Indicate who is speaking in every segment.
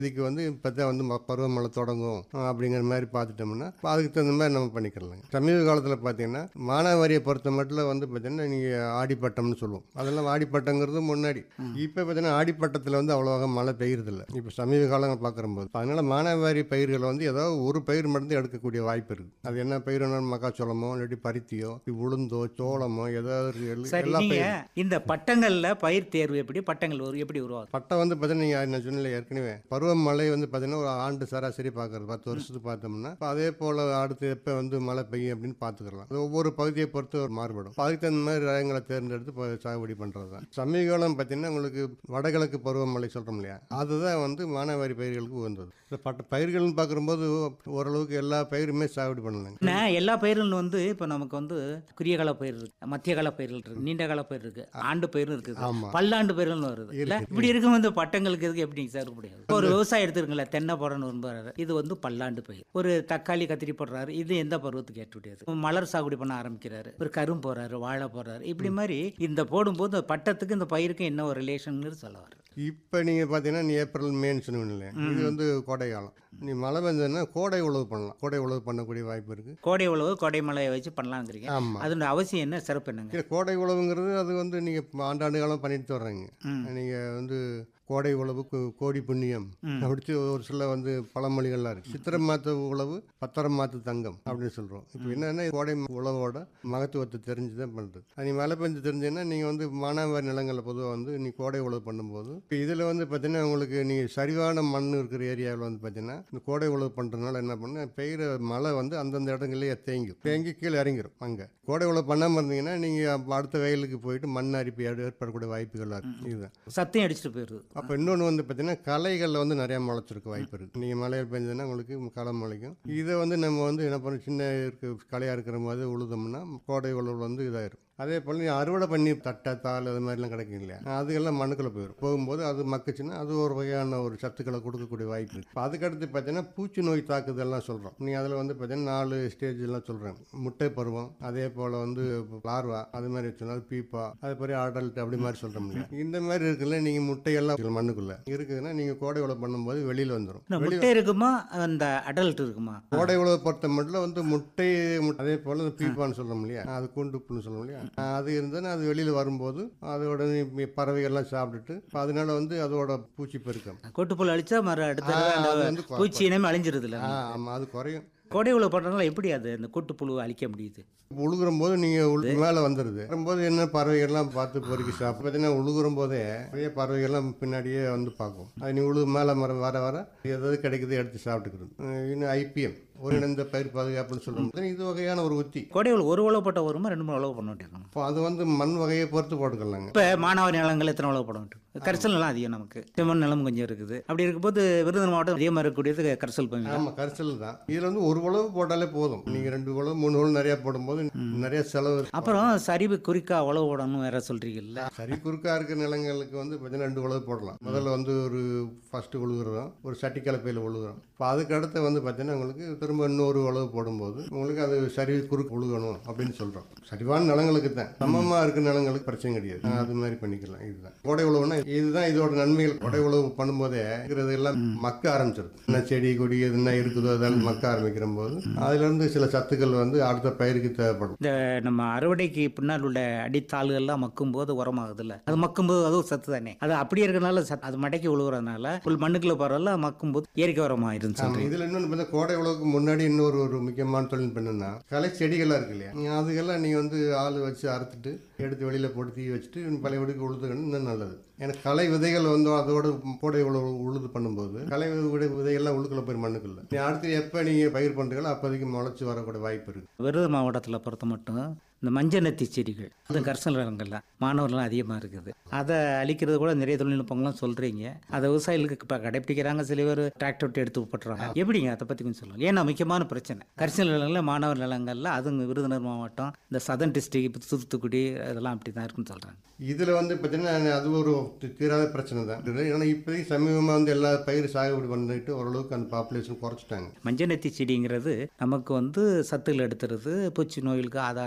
Speaker 1: இதுக்கு வந்து இப்போ தான் வந்து ம- பருவமழை தொடங்கும் அஹ் அப்படிங்கிற மாதிரி பார்த்துட்டோம்னா அப்ப அதுக்கு தகுந்த மாதிரி நம்ம பண்ணிக்கலாங்க சமீப காலத்தில் பார்த்தீங்கன்னா மானாவாரியை பொறுத்த மட்டும் வந்து பார்த்தீங்கன்னா நீங்கள் ஆடிப்பட்டம்னு சொல்லுவோம் அதெல்லாம் ஆடிப்பட்டங்கிறது முன்னாடி இப்போ பார்த்தீங்கன்னா ஆடிப்பட்டத்தில் வந்து அவ்வளோவா மழை பெய்யறதில்ல இப்போ சமீப காலங்கள் பார்க்கும்போது அதனால மானாவாரி பயிர்களை வந்து ஏதாவது ஒரு பயிர் மட்டும் எடுக்கக்கூடிய வாய்ப்பு இருக்குது அது என்ன பயிர்னா மக்காச்சோளமோ இல்லாட்டி பருத்தியோ உளுந்தோ சோளமோ ஏதாவது எல்-
Speaker 2: சரி
Speaker 1: எல்லா
Speaker 2: நீங்க
Speaker 1: பயிரும்
Speaker 2: இந்த பட்டங்கள்ல பயிர் தேர்வு எப்படி பட்டங்கள் ஒரு எப்படி உருவாகும்
Speaker 1: பட்டம் வந்து பார்த்தீங்கன்னா நீங்கள் நான் சொன்னல ஏற்கனவே பருவமழை வந்து பார்த்தீங்கன்னா ஒரு ஆண்டு சராசரி பார்க்குறது பத்து வருஷத்துக்கு பார்த்தோம்னா இப்ப அதே போல் அடுத்து எப்போ வந்து மழை பெய்யும் அப்படின்னு பார்த்துக்கலாம் அது ஒவ்வொரு பகுதியை பொறுத்து ஒரு மாறுபடும் இப்ப அதுக்கு தகுந்த மாதிரி ரகங்களை தேர்ந்தெடுத்து இப்போ சாகுபடி பண்ணுறது தான் சமீபகாலம் பார்த்தீங்கன்னா உங்களுக்கு வடகிழக்கு பருவமழை சொல்கிறோம் இல்லையா அதுதான் வந்து மானாவாரி பயிர்களுக்கு உகந்தது இந்த பட்ட பயிர்கள்னு பார்க்கும்போது ஓரளவுக்கு எல்லா பயிருமே சாகுபடி பண்ணலாங்க
Speaker 2: நான் எல்லா பயிர்களும் வந்து இப்போ நமக்கு வந்து குறுகிய கால பயிர் இருக்கு மத்திய கால பயிர்கள் இருக்கு நீண்ட கால பயிர் இருக்கு ஆண்டு பயிரும் இருக்குது
Speaker 1: ஆமாம்
Speaker 2: பல்லாண்டு பயிர்களும் வருது இல்ல இப்படி இருக்கும் வந்து பட்டங்களுக்கு இதுக்கு எப்படி சார் முடியாது ஒரு விவசாயம் எடுத்துருங்களேன் தென்னை போடணும் விரும்புறாரு இது வந்து பல்லாண்டு பயிர் ஒரு தக்காளி கத்திரி போடுறாரு இது எந்த பருவத்துக்கு ஏற்றுடையது மலர் சாகுபடி பண்ண ஆரம்பிக்கிறாரு ஒரு கரும் போறாரு வாழை போடுறாரு இப்படி மாதிரி இந்த போடும்போது பட்டத்துக்கு இந்த பயிருக்கும் என்ன ஒரு ரிலேஷன் சொல்ல வர்றது
Speaker 1: இப்போ நீங்கள் பார்த்தீங்கன்னா நீ ஏப்ரல் மேன்னு சொன்னீங்க இது வந்து கோடை காலம் நீ மழை பெஞ்சதுன்னா கோடை உழவு பண்ணலாம் கோடை உழவு பண்ணக்கூடிய வாய்ப்பு இருக்குது
Speaker 2: கோடை உழவு கோடை மலையை வச்சு பண்ணலாங்கிறீங்க
Speaker 1: ஆமாம்
Speaker 2: அதோட அவசியம் என்ன சிறப்பு என்னங்க
Speaker 1: இல்லை கோடை உழவுங்கிறது அது வந்து நீங்கள் ஆண்டாண்டு காலம் பண்ணிட்டு வர்றீங்க
Speaker 2: ம்.
Speaker 1: நீங்கள் வந்து கோடை உழவு கோ- கோடி புண்ணியம் அப்படி ஒரு சில வந்து பழமொழிகள்லாம் இருக்கு சித்திரை மாத்து உழவு பத்தரம் மாத்து தங்கம் அப்படின்னு சொல்கிறோம் இப்போ என்னன்னா கோடை உழவோட மகத்துவத்தை தெரிஞ்சு தான் பண்ணுறது அது நீ மழை பெஞ்சு தெரிஞ்சுன்னா நீங்கள் வந்து மானாவாரி நிலங்களில் பொதுவாக வந்து நீ கோடை உழவு பண்ணும்போது இப்போ இதில் வந்து பார்த்தீங்கன்னா உங்களுக்கு நீங்கள் சரிவான மண் இருக்கிற ஏரியாவில் வந்து பார்த்தீங்கன்னா இந்த கோடை உழவு பண்ணுறதுனால என்ன பண்ணு பெய்கிற மழை வந்து அந்தந்த இடங்கள்லேயே தேங்கும் தேங்கி கீழே இறங்கிரும் அங்கே கோடை உழவு பண்ணாமல் இருந்தீங்கன்னா நீங்கள் அடுத்த வயலுக்கு போயிட்டு மண் அரிப்பு ஏற்ப- ஏற்படக்கூடிய வாய்ப்புகள் இருக்கு இதுதான்
Speaker 2: சத்தையும் அடிச்சுட்டு போயிடுது
Speaker 1: அப்போ இன்னொன்று வந்து பார்த்தீங்கன்னா களைகளில் வந்து நிறையா முளைச்சிருக்க வாய்ப்பு இருக்குது நீங்கள் மழையில் பெஞ்சதுன்னா உங்களுக்கு களை முளைக்கும் இதை வந்து நம்ம வந்து என்ன பண்ண சின்ன இருக்க களையாக இருக்கிற மாதிரி உழுதோம்னா கோடை உழவு வந்து இதாயிரும் அதே போல் நீ அறுவடை பண்ணி தட்டை தாள் அது மாதிரிலாம் கிடைக்கும் இல்லையா அதுக்கெல்லாம் மண்ணுக்குள்ளே போயிடும் போகும்போது அது மக்குச்சுன்னா அது ஒரு வகையான ஒரு சத்துக்களை கொடுக்கக்கூடிய வாய்ப்பு இருக்குது இப்போ அதுக்கடுத்து பார்த்தீங்கன்னா பூச்சி நோய் தாக்குதல்லாம் சொல்கிறோம் நீ அதில் வந்து பார்த்தீங்கன்னா நாலு ஸ்டேஜ் எல்லாம் சொல்கிறேன் முட்டை பருவம் அதே போல் வந்து லார்வா அது மாதிரி வச்சுருந்தா பீப்பா அது மாதிரி அடல்ட் அப்படி மாதிரி சொல்கிறோம் இல்லையா இந்த மாதிரி இருக்குல்ல நீங்கள் முட்டையெல்லாம் மண்ணுக்குள்ளே இருக்குதுன்னா நீங்கள் கோடை உழவு பண்ணும்போது வெளியில் வந்துடும்
Speaker 2: இந்த முட்டை இருக்குமா அந்த அடல்ட் இருக்குமா
Speaker 1: கோடை உழவு பொறுத்த மட்டும் வந்து முட்டை முட்டை- அதே போல் இந்த பீப்பான்னு சொல்கிறோம் இல்லையா அது கூண்டுப்புன்னு சொல்லுவோம் இல்லையா அது இருந்தால் அது வெளியில் வரும்போது அதோட நீ பறவைகள்லாம் சாப்பிட்டுட்டு இப்ப அதனால வந்து அதோட பூச்சி பெருக்கம்
Speaker 2: கொட்டுப்புல் அழிச்சா மறு அடுத்த
Speaker 1: ஆ,
Speaker 2: தடவை அந்த
Speaker 1: அது வந்து கொ-
Speaker 2: பூச்சி இனமே அழிஞ்சிருது இல்லை
Speaker 1: ஆ ஆமாம் அது குறையும்
Speaker 2: கோடை உழவு பண்ணுறதுனால எப்படி அது அந்த கொட்டுப்புழு அழிக்க முடியுது
Speaker 1: உழுகுற போது நீங்கள் உள் மேலே வந்துடுது வரும்போது என்ன பறவைகள்லாம் பார்த்து பொறுக்கி சாப்பிடும் பார்த்தீங்கன்னா உழுகுற போதே நிறைய பறவைகள்லாம் பின்னாடியே வந்து பார்க்கும் அது நீ உழுகு மேலே மரம் வர வர எதாவது கிடைக்குது எடுத்து சாப்பிட்டுக்கிறது அஹ் இன்னும் ஐபிஎம் ஒருங்கிணைந்த பயிர் பாதுகாப்புன்னு சொல்கிறோம் இது வகையான ஒரு உத்தி
Speaker 2: கோடை உழவு ஒரு உழவு போட்ட வருமா ரெண்டு மூணு உழவு பண்ண வேண்டியிருக்கணும்
Speaker 1: இப்போ அது வந்து மண் வகையை பொறுத்து போட்டுக்கலாங்க
Speaker 2: இப்போ மாணவர் நிலங்கள் எத்தனை உழவு போட வேண்டும் கரிசல் நிலம் அதிகம் நமக்கு செம்மண் நிலம் கொஞ்சம் இருக்குது அப்படி இருக்கும்போது விருதுநகர் மாவட்டம் அதிகமாக இருக்கக்கூடியது கரிசல் பகுதி
Speaker 1: ஆமாம் கரிசல் தான் இதில் வந்து ஒரு உழவு போட்டாலே போதும் நீங்கள் ரெண்டு உழவு மூணு உழவு நிறையா போடும்போது நிறைய செலவு இருக்கு.
Speaker 2: அப்புறம் சரிவு குறிக்கா உழவு போடணும் வேற சொல்றீங்கல்ல
Speaker 1: சரி குறுக்கா இருக்கிற நிலங்களுக்கு வந்து பார்த்தீங்கன்னா ரெண்டு உழவு போடலாம் முதல்ல வந்து ஒரு ஃபஸ்ட்டு உழுகுறோம் ஒரு சட்டி கலப்பையில் உழுகுறோம் இப்போ அதுக்கு அடுத்து வந்து பார்த்தீங்கன்னா உங்களுக்கு திரும்ப இன்னொரு உழவு போடும்போது உங்களுக்கு அது சரி குறுக்கு உழுகணும் அப்படின்னு சொல்கிறோம் சரிவான நிலங்களுக்கு தான் சமமாக இருக்கிற நிலங்களுக்கு பிரச்சனை கிடையாது ஆஹ் அது மாதிரி பண்ணிக்கலாம் இதுதான் கோடை உழவுனா இதுதான் இதோட நன்மைகள் கோடை உழவு பண்ணும்போதே இருக்கிறது எல்லாம் மக்க ஆரம்பிச்சிருது என்ன செடி கொடி எதுனா இருக்குதோ அதெல்லாம் மக்க ஆரம்பிக்கிற போது அதுலேருந்து சில சத்துக்கள் வந்து அடுத்த பயிருக்கு தேவைப்படும்
Speaker 2: இந்த நம்ம அறுவடைக்கு பின்னால் உள்ள அடித்தாள்கள்லாம் மக்கும் போது உரமாகுதுல்ல அது மக்கும்போது அதுவும் சத்து தானே அது அப்படியே இருக்கிறனால சத்து அது மடக்கி உழுவுறதுனால புல் மண்ணுக்குள்ள போறதுல மக்கும்போது இயற்கை உரமாயிருன்னு
Speaker 1: ஆமா,
Speaker 2: சொல்றீங்க
Speaker 1: இதுல இன்னொன்று பார்த்தா கோடை உழவுக்கு முன்னாடி இன்னொரு ஒரு முக்கியமான தொழில் என்னன்னா களை செடிகள்லாம் இருக்கு இல்லையா நீ அதுக்கெல்லாம் நீ வந்து ஆள் வச்சு அறுத்துட்டு எடுத்து வெளியில போட்டு தீ வச்சுட்டு பழைய வீடுக்கு உழுதுக்கணும் இன்னும் நல்லது ஏன்னா களை விதைகள் வந்து அதோட கோடை உழவு உழுது பண்ணும்போது களை விதை விதைகள்லாம் உள்ளுக்குள்ள போய் மண்ணுக்குள்ள நீ அடுத்து எப்போ நீங்க பயிர் பண்றீங்களோ அப்போதைக்கு முளைச்சு வரக்கூடிய வாய்ப்பு இருக்கு
Speaker 2: விருது மாவட்டத்தில் பொறுத்த மட்டும் இந்த மஞ்சள் நெத்தி செடிகள் அது கரிசல் நிலங்கள்ல மாணவர்கள்லாம் அதிகமாக இருக்குது அதை அழிக்கிறது கூட நிறைய தொழில்நுட்பங்கள்லாம் சொல்கிறீங்க அதை விவசாயிகளுக்கு இப்போ கடைப்பிடிக்கிறாங்க சில பேர் டிராக்டர் விட்டு எடுத்து போட்டுறாங்க எப்படிங்க அதை பற்றி கொஞ்சம் சொல்லுங்கள் ஏன்னா முக்கியமான பிரச்சனை கரிசல் நிலங்களில் மாணவர் நிலங்களில் அதுங்க விருதுநகர் மாவட்டம் இந்த சதன் டிஸ்ட்ரிக்ட் தூத்துக்குடி அதெல்லாம் அப்படி தான் இருக்குன்னு சொல்கிறாங்க
Speaker 1: இதுல வந்து பார்த்தீங்கன்னா அது ஒரு தி- தீராத பிரச்சனை தான் ஏன்னா இப்போதைக்கு சமீபமாக வந்து எல்லா பயிர் சாகுபடி பண்ணிட்டு ஓரளவுக்கு அந்த பாப்புலேஷன் குறைச்சிட்டாங்க
Speaker 2: மஞ்சள் நெத்தி செடிங்கிறது நமக்கு வந்து சத்துக்கள் எடுத்துறது பூச்சி நோய்களுக்கு ஆதாரமாக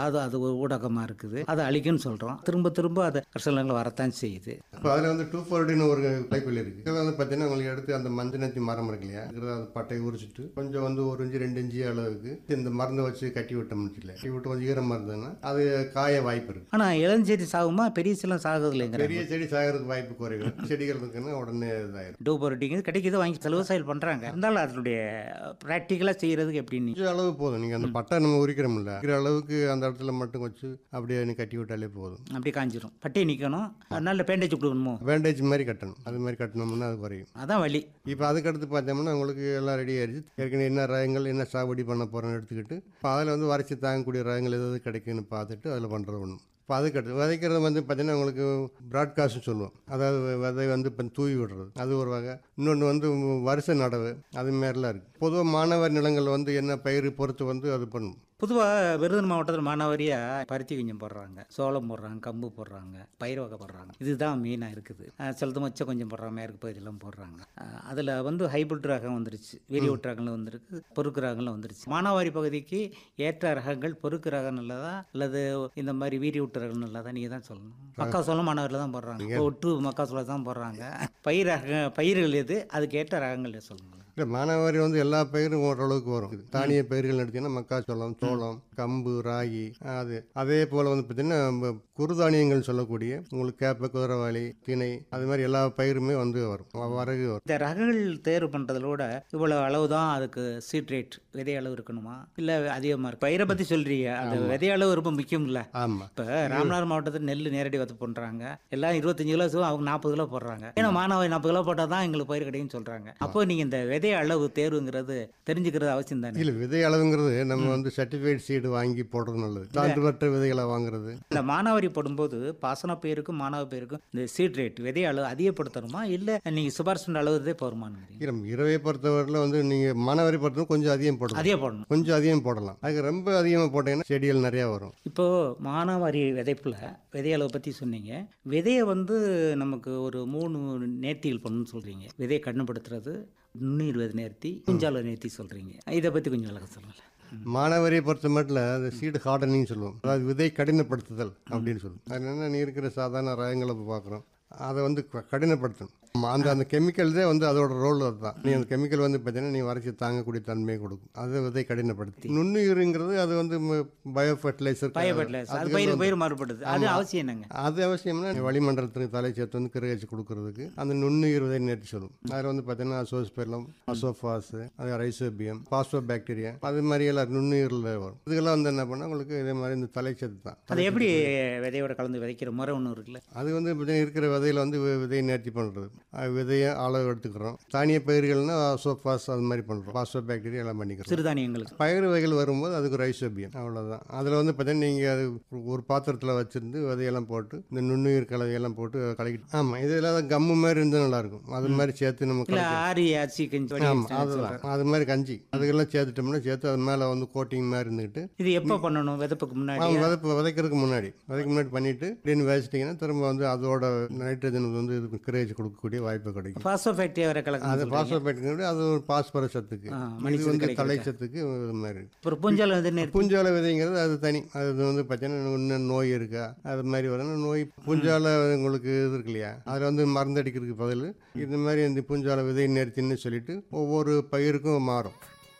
Speaker 2: அதாவது அது ஒரு ஊடகமாக இருக்குது அதை அழிக்குன்னு சொல்கிறோம் திரும்ப திரும்ப அது கரிசல் வரத்தான் செய்யுது
Speaker 1: இப்போ அதில் வந்து டூ ஃபோர்டின்னு ஒரு டைப்பில் இருக்குது இதில் வந்து பார்த்தீங்கன்னா உங்களுக்கு எடுத்து அந்த மஞ்சள் நத்தி மரம் இருக்கு இல்லையா இருக்கிறத அந்த பட்டையை உரிச்சிட்டு கொஞ்சம் வந்து ஒரு இன்ச்சு ரெண்டு இன்ச்சு அளவுக்கு இந்த மருந்தை வச்சு கட்டி விட்டோம்னு வச்சுக்கல கட்டி விட்டு கொஞ்சம் ஈரம் இருந்ததுன்னா அது காய வாய்ப்பு இருக்குது
Speaker 2: ஆனால் இளஞ்செடி சாகுமா பெரிய செல்லாம் சாகுது இல்லைங்கிற
Speaker 1: பெரிய செடி சாகிறதுக்கு வாய்ப்பு குறைவு செடிகள் இருக்குன்னா உடனே இதாயிரும்
Speaker 2: டூபோரட்டிங்கிறது கிடைக்குது வாங்கி செலவு செயல் பண்ணுறாங்க இருந்தாலும் அதனுடைய ப்ராக்டிக்கலாக செய்கிறதுக்கு எப்படின்னு
Speaker 1: கொஞ்சம் அளவு போதும் நீங்கள் அந்த பட்டை நம்ம உரிக்கிறோம்ல இருக்கிற அளவுக்கு அந்த இடத்துல மட்டும் வச்சு அப்படியே நீ கட்டி விட்டாலே போதும்
Speaker 2: அப்படி காஞ்சிரும் பட்டையை நிற்கணும் நல்ல பேண்டேஜ் கொடுக்கணுமோ
Speaker 1: பேண்டேஜ் மாதிரி கட்டணும் அது மாதிரி கட்டினோம்னா அது குறையும்
Speaker 2: அதான் வழி
Speaker 1: இப்போ அதுக்கடுத்து பார்த்தோம்னா உங்களுக்கு எல்லாம் ரெடி ஆயிடுச்சு ஏற்கனவே என்ன ரகங்கள் என்ன சாகுபடி பண்ண போகிறோன்னு எடுத்துக்கிட்டு இப்போ அதில் வந்து வறட்சி தாங்கக்கூடிய ரகங்கள் எதாவது கிடைக்குன்னு பார்த்துட்டு அதில் பண்ணுறது ஒன்று இப்போ அதுக்கடுத்து விதைக்கிறது வந்து பார்த்தீங்கன்னா உங்களுக்கு ப்ராட்காஸ்ட்னு சொல்லுவோம் அதாவது விதை வந்து இப்போ தூவி விடுறது அது ஒரு வகை இன்னொன்று வந்து வருஷ நடவு அது மாதிரிலாம் இருக்குது பொதுவாக மாணவர் நிலங்கள் வந்து என்ன பயிர் பொறுத்து வந்து அது பண்ணும்
Speaker 2: பொதுவாக விருதுநகர் மாவட்டத்தில் மானாவாரியாக பருத்தி கொஞ்சம் போடுறாங்க சோளம் போடுறாங்க கம்பு போடுறாங்க பயிர் வகை போடுறாங்க இதுதான் மெயினாக இருக்குது அஹ் சிலது மச்சம் கொஞ்சம் போடுறாங்க மேற்கு பகுதியெல்லாம் போடுறாங்க அதில் வந்து ஹைபிரிட் ரகம் வந்துருச்சு வேரியவுட் ரகங்கள் வந்திருக்கு பொறுக்கு ரகங்கள் வந்துருச்சு மானாவாரி பகுதிக்கு ஏற்ற ரகங்கள் பொறுக்கு ரகம் நல்லதா அல்லது இந்த மாதிரி வீரியவுட் ரகம் நல்லதா நீங்கள் தான் சொல்லணும் மக்காசோளம் மானாவாரியில் தான் போடுறாங்க ஒட்டு மக்காசோளம் தான் போடுறாங்க பயிர் ரக பயிர்கள் எது அதுக்கு ஏற்ற ரகங்கள் சொல்லுங்கள்
Speaker 1: இல்லை மானாவாரி வந்து எல்லா பயிரும் ஓரளவுக்கு வரும் தானிய பயிர்கள் எடுத்தீங்கன்னா மக்காச்சோளம் சோளம் கம்பு ராகி அது அதே போல் வந்து பார்த்தீங்கன்னா நம்ம குறுதானியங்கள் சொல்லக்கூடிய உங்களுக்கு கேப்பை குதிரவாளி திணை அது மாதிரி எல்லா பயிருமே வந்து வரும் வ- வரகு வரும்
Speaker 2: இந்த ரகங்கள் தேர்வு பண்ணுறதோட இவ்வளோ அளவு தான் அதுக்கு சீட் ரேட் விதை அளவு இருக்கணுமா இல்லை அதிகமாக இருக்கு பயிரை பற்றி சொல்கிறீங்க அந்த விதை அளவு ரொம்ப முக்கியம் இல்லை
Speaker 1: ஆமாம்
Speaker 2: இப்போ ராமநாதர் மாவட்டத்தில் நெல் நேரடி விதை பண்ணுறாங்க எல்லாம் இருபத்தஞ்சு கிலோ சு- அவங்க நாற்பது கிலோ போடுறாங்க ஏன்னா மாணவர் நாற்பது கிலோ போட்டால் தான் எங்களுக்கு பயிர் கிடைக்கும்னு சொல்கிறாங்க அப்போ நீங்கள் இந்த விதை அளவு தேர்வுங்கிறது தெரிஞ்சுக்கிறது அவசியம் தானே
Speaker 1: இல்லை விதை அளவுங்கிறது நம்ம வந்து சர்டிஃபைட் சீடு வாங்கி போடுறது நல்லது சான்றுபற்ற விதைகளை வாங்குறது
Speaker 2: இந்த மானாவாரி போடும்போது பாசன பயிருக்கும் மாணவ பயிருக்கும் இந்த சீட் ரேட் விதை அளவு அதிகப்படுத்தணுமா இல்லை நீங்கள் சிபாரிசு பண்ண அளவுதே போருமான்னு
Speaker 1: இல்லை இரவை பொறுத்தவரையில் வந்து நீங்கள் மானாவாரி பொறுத்தவரை கொஞ்சம் அதிகம் போடலாம்
Speaker 2: அதிக போடணும்
Speaker 1: கொஞ்சம் அதிகம் போடலாம் அதுக்கு ரொம்ப அதிகமாக போட்டீங்கன்னா செடிகள் நிறையா வரும்
Speaker 2: இப்போ மானாவாரி விதைப்பில் விதையளவை பற்றி சொன்னீங்க விதையை வந்து நமக்கு ஒரு மூணு நேர்த்திகள் பண்ணணும்னு சொல்கிறீங்க விதையை கண்ணுப்படுத்துறது நுண்ணீர் விதை நேர்த்தி குஞ்சால நேர்த்தி சொல்கிறீங்க இதை பற்றி கொஞ்சம் விளக்க சொல்லுங்கள்
Speaker 1: மானாவாரியை பொறுத்த மட்டும் அந்த சீடு ஹார்டனிங் சொல்லுவோம் அதாவது விதை கடினப்படுத்துதல் அப்படின்னு சொல்லுவோம் அது என்னென்ன நீ இருக்கிற சாதாரண ரகங்களை பார்க்குறோம் அதை வந்து க- கடினப்படுத்தணும் ஆமா, அந்த அந்த கெமிக்கல் தான் வந்து அதோட ரோல் அதுதான் நீ அந்த கெமிக்கல் வந்து பார்த்தீங்கன்னா நீ வறட்சி தாங்கக்கூடிய தன்மையை கொடுக்கும் அதை விதை கடினப்படுத்தி நுண்ணுயிர்ங்கிறது அது வந்து பயோ ஃபர்டிலைசர்
Speaker 2: பயப்படல அது பயிர் பயிர் மாறுபடுது அது அவசியம் என்னங்க
Speaker 1: அது அவசியம்னா வளிமண்டலத்துக்கு தலை சேர்த்து வந்து கிரகிச்சு கொடுக்கறதுக்கு அந்த நுண்ணுயிர் விதை நேற்று சொல்லும் அதில் வந்து பார்த்தீங்கன்னா அசோஸ்பெர்லம் அசோஃபாஸ் அது ரைசோபியம் பாஸ்போ பாக்டீரியா அது மாதிரி எல்லாம் நுண்ணுயிரில் வரும் இதுக்கெல்லாம் வந்து என்ன பண்ணால் உங்களுக்கு இதே மாதிரி இந்த தலைச்சத்து தான்
Speaker 2: அது எப்படி விதையோட கலந்து விதைக்கிற முறை ஒன்று இருக்குல்ல
Speaker 1: அது வந்து பார்த்தீங்கன்னா இருக்கிற விதையில வந்து வி- விதையை நேர்த்தி பண்ணுறது விதையை அளவு எடுத்துக்கிறோம் தானிய பயிர்கள்னா அசோஃபாஸ் அது மாதிரி பண்ணுறோம் பாஸ்போ பாக்டீரியா எல்லாம் பண்ணிக்கிறோம்
Speaker 2: சிறுதானியங்களுக்கு
Speaker 1: பயிர் வகைகள் வரும்போது அதுக்கு ரைசோபியம் அவ்வளோதான் அதில் வந்து பார்த்தீங்கன்னா நீங்கள் அது ஒரு பாத்திரத்தில் வச்சுருந்து விதையெல்லாம் போட்டு இந்த நுண்ணுயிர் கலவையெல்லாம் போட்டு கலக்கிட்டு ஆமாம் இதெல்லாம் தான் கம்மு மாதிரி இருந்தால் நல்லாயிருக்கும் அது மாதிரி சேர்த்து நம்ம
Speaker 2: இல்லை
Speaker 1: கலக்கி
Speaker 2: ஆரி அரிசி கஞ்சி
Speaker 1: ஆமாம் அதுதான் அது மாதிரி கஞ்சி அதுக்கெல்லாம் சேர்த்துட்டோம்னா சேர்த்து அது மேலே வந்து கோட்டிங் மாதிரி இருந்துக்கிட்டு
Speaker 2: இது எப்போ பண்ணணும் விதப்புக்கு முன்னாடி
Speaker 1: அவங்க விதைப்பு விதைக்கிறதுக்கு முன்னாடி விதைக்கு முன்னாடி பண்ணிவிட்டு அப்படின்னு வச்சிட்டிங்கன்னா திரும்ப வந்து அதோட நைட்ரஜன் வந்து இதுக்கு கிரேஜ் கொடுக்கக்கூடிய வாய்ப்பு கிடைக்கும்
Speaker 2: பாசோ ஃபேக்டரி வர
Speaker 1: அது
Speaker 2: கலக்கு
Speaker 1: பாஸ்போபேட்டுங்கிறது அது ஒரு பாஸ்பர சத்துக்கு
Speaker 2: ஆ,
Speaker 1: இது
Speaker 2: மனுஷனுக்கு
Speaker 1: வந்து
Speaker 2: கிடைக்கிறது.
Speaker 1: தலை சத்துக்கு இது மாதிரி
Speaker 2: அப்புறம் பூஞ்சால வந்து நிறுத்தி
Speaker 1: பூஞ்சால விதைங்கிறது அது தனி அது வந்து பார்த்தீங்கன்னா இன்னும் நோய் இருக்கா அது மாதிரி வரணும் நோய் பூஞ்சால உங்களுக்கு இது இருக்கு இல்லையா அதில் வந்து மருந்து அடிக்கிறதுக்கு பதில் இந்த மாதிரி இந்த பூஞ்சால விதை நேர்த்தின்னு சொல்லிட்டு ஒவ்வொரு பயிருக்கும் மாறும்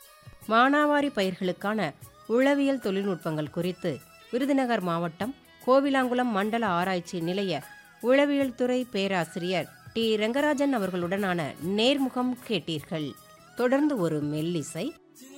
Speaker 3: மானாவாரி பயிர்களுக்கான உளவியல் தொழில்நுட்பங்கள் குறித்து விருதுநகர் மாவட்டம் கோவிலாங்குளம் மண்டல ஆராய்ச்சி நிலைய உளவியல் துறை பேராசிரியர் டி ரெங்கராஜன் அவர்களுடனான நேர்முகம் கேட்டீர்கள் தொடர்ந்து ஒரு மெல்லிசை